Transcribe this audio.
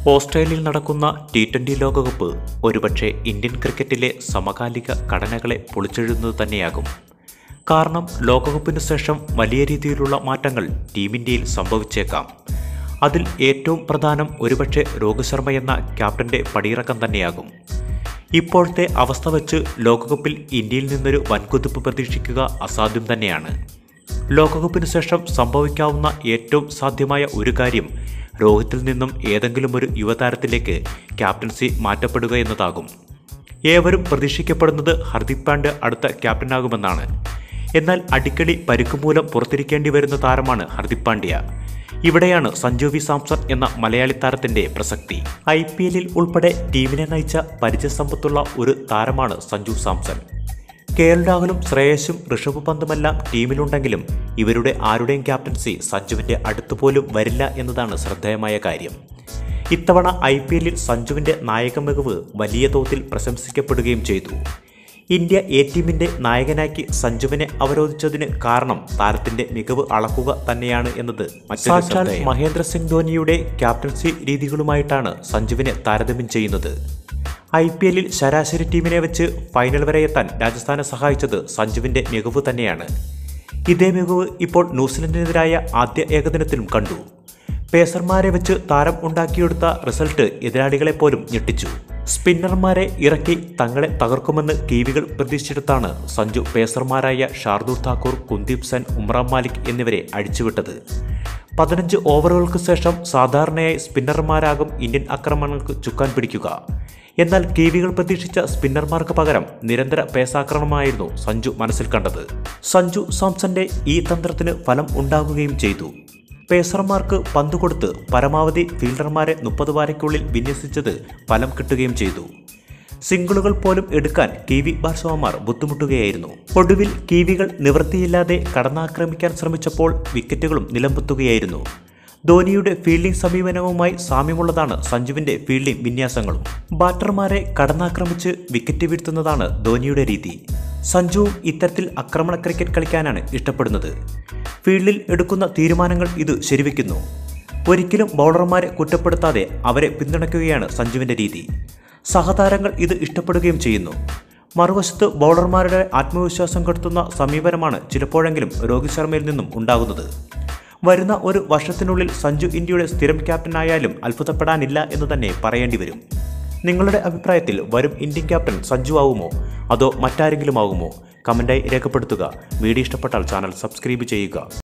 ഓസ്ട്രേലിയയിൽ നടക്കുന്ന T twenty ലോകകപ്പ് ഒരുപക്ഷെ ഇന്ത്യൻ ക്രിക്കറ്റിലെ സമകാലിക ഘടനകളെ പൊളിച്ചെഴുതുന്നത് തന്നെയാകും കാരണം ലോകകപ്പിന് ശേഷം വലിയ രീതിയിലുള്ള മാറ്റങ്ങൾ ടീം ഇന്ത്യയിൽ സംഭവിച്ചേക്കാം അതിൽ ഏറ്റവും പ്രധാനം ഒരുപക്ഷെ രോഹിത് ശർമ്മ എന്ന ക്യാപ്റ്റന്റെ പടിയിറക്കം തന്നെയാകും ഇപ്പോഴത്തെ അവസ്ഥ വെച്ച് ലോകകപ്പിൽ ഇന്ത്യയിൽ നിന്നൊരു വൻകുതിപ്പ് പ്രതീക്ഷിക്കുക അസാധ്യം തന്നെയാണ് ലോകകപ്പിന് ശേഷം സംഭവിക്കാവുന്ന ഏറ്റവും സാധ്യമായ ഒരു കാര്യം രോഹിത്തിൽ നിന്നും ഏതെങ്കിലും ഒരു യുവതാരത്തിലേക്ക് ക്യാപ്റ്റൻസി മാറ്റപ്പെടുക എന്നതാകും ഏവരും പ്രതീക്ഷിക്കപ്പെടുന്നത് ഹർദിക് പാണ്ഡ്യ അടുത്ത ക്യാപ്റ്റനാകുമെന്നാണ് എന്നാൽ അടിക്കടി പരുക്കുമൂലം പുറത്തിരിക്കേണ്ടി വരുന്ന താരമാണ് ഹർദിക് പാണ്ഡ്യ ഇവിടെയാണ് സഞ്ജു വി സാംസൺ എന്ന മലയാളി താരത്തിന്റെ പ്രസക്തി ഐ പി എല്ലിൽ ഉൾപ്പെടെ ടീമിനെ നയിച്ച പരിചയസമ്പത്തുള്ള ഒരു താരമാണ് സഞ്ജു സാംസൺ കെ എൽ രാഹുലും ശ്രേയസും ഋഷഭ് പന്തുമെല്ലാം ടീമിലുണ്ടെങ്കിലും ഇവരുടെ ആരുടെയും ക്യാപ്റ്റൻസി സഞ്ജുവിന്റെ അടുത്തുപോലും വരില്ല എന്നതാണ് ശ്രദ്ധേയമായ കാര്യം ഇത്തവണ ഐ പി എല്ലിൽ സഞ്ജുവിന്റെ നായക മികവ് വലിയ തോതിൽ പ്രശംസിക്കപ്പെടുകയും ചെയ്തു ഇന്ത്യ എ ടീമിന്റെ നായകനാക്കി സഞ്ജുവിനെ അവരോധിച്ചതിന് കാരണം താരത്തിന്റെ മികവ് അളക്കുക തന്നെയാണ് എന്നത് സാക്ഷാൽ മഹേന്ദ്ര സിംഗ് ധോനിയുടെ ക്യാപ്റ്റൻസി രീതികളുമായിട്ടാണ് സഞ്ജുവിനെ താരതമ്യം ചെയ്യുന്നത് ഐ പി എല്ലിൽ ശരാശരി ടീമിനെ വെച്ച് ഫൈനൽ വരെ എത്താൻ രാജസ്ഥാനെ സഹായിച്ചത് സഞ്ജുവിന്റെ മികവ് തന്നെയാണ് ഇതേ മികവ് ഇപ്പോൾ ന്യൂസിലൻഡിനെതിരായ ആദ്യ ഏകദിനത്തിലും കണ്ടു പേസർമാരെ വെച്ച് താരം ഉണ്ടാക്കിയെടുത്ത റിസൾട്ട് എതിരാളികളെ പോലും ഞെട്ടിച്ചു സ്പിന്നർമാരെ ഇറക്കി തങ്ങളെ തകർക്കുമെന്ന് കീവികൾ പ്രതീക്ഷിച്ചെടുത്താണ് സഞ്ജു പേസർമാരായ ഷാർദൂർ താക്കൂർ കുന്ദീപ് സെൻ ഉമ്രാൻ മാലിക് എന്നിവരെ അഴിച്ചുവിട്ടത് പതിനഞ്ച് ഓവറുകൾക്ക് ശേഷം സാധാരണയായി സ്പിന്നർമാരാകും ഇന്ത്യൻ ആക്രമണങ്ങൾക്ക് ചുക്കാൻ പിടിക്കുക എന്നാൽ കീവികൾ പ്രതീക്ഷിച്ച സ്പിന്നർമാർക്ക് പകരം നിരന്തര പേസാക്രമണമായിരുന്നു സഞ്ജു മനസ്സിൽ കണ്ടത് സഞ്ജു സാംസന്റെ ഈ തന്ത്രത്തിന് ഫലം ഉണ്ടാകുകയും ചെയ്തു പേസർമാർക്ക് പന്ത് കൊടുത്ത് പരമാവധി ഫീൽഡർമാരെ മുപ്പത് വാരയ്ക്കുള്ളിൽ വിന്യസിച്ചത് ഫലം കിട്ടുകയും ചെയ്തു സിംഗിളുകൾ പോലും എടുക്കാൻ കിവി ബാറ്റ്സ്മാൻമാർ ബുദ്ധിമുട്ടുകയായിരുന്നു ഒടുവിൽ കിവികൾ നിവൃത്തിയില്ലാതെ കടന്നാക്രമിക്കാൻ ശ്രമിച്ചപ്പോൾ വിക്കറ്റുകളും നിലംപൊത്തുകയായിരുന്നു ധോനിയുടെ ഫീൽഡിംഗ് സമീപനവുമായി സാമ്യമുള്ളതാണ് സഞ്ജുവിന്റെ ഫീൽഡിംഗ് വിന്യാസങ്ങളും ബാറ്റർമാരെ കടന്നാക്രമിച്ച് വിക്കറ്റ് വീഴ്ത്തുന്നതാണ് ധോനിയുടെ രീതി സഞ്ജുവും ഇത്തരത്തിൽ ആക്രമണ ക്രിക്കറ്റ് കളിക്കാനാണ് ഇഷ്ടപ്പെടുന്നത് ഫീൽഡിൽ എടുക്കുന്ന തീരുമാനങ്ങൾ ഇത് ശരിവെക്കുന്നു ഒരിക്കലും ബൗളർമാരെ കുറ്റപ്പെടുത്താതെ അവരെ പിന്തുണയ്ക്കുകയാണ് സഞ്ജുവിന്റെ രീതി സഹതാരങ്ങൾ ഇത് ഇഷ്ടപ്പെടുകയും ചെയ്യുന്നു മറുവശത്ത് ബൗളർമാരുടെ ആത്മവിശ്വാസം കെടുത്തുന്ന സമീപനമാണ് ചിലപ്പോഴെങ്കിലും രോഹിത് ശർമ്മയിൽ നിന്നും ഉണ്ടാകുന്നത് വരുന്ന ഒരു വർഷത്തിനുള്ളിൽ സഞ്ജു ഇന്ത്യയുടെ സ്ഥിരം ക്യാപ്റ്റനായാലും അത്ഭുതപ്പെടാനില്ല എന്ന് തന്നെ പറയേണ്ടി വരും നിങ്ങളുടെ അഭിപ്രായത്തിൽ വരും ഇന്ത്യൻ ക്യാപ്റ്റൻ സഞ്ജു ആവുമോ അതോ മറ്റാരെങ്കിലും ആവുമോ കമൻറ്റായി രേഖപ്പെടുത്തുക വീഡിയോ ഇഷ്ടപ്പെട്ടാൽ ചാനൽ സബ്സ്ക്രൈബ് ചെയ്യുക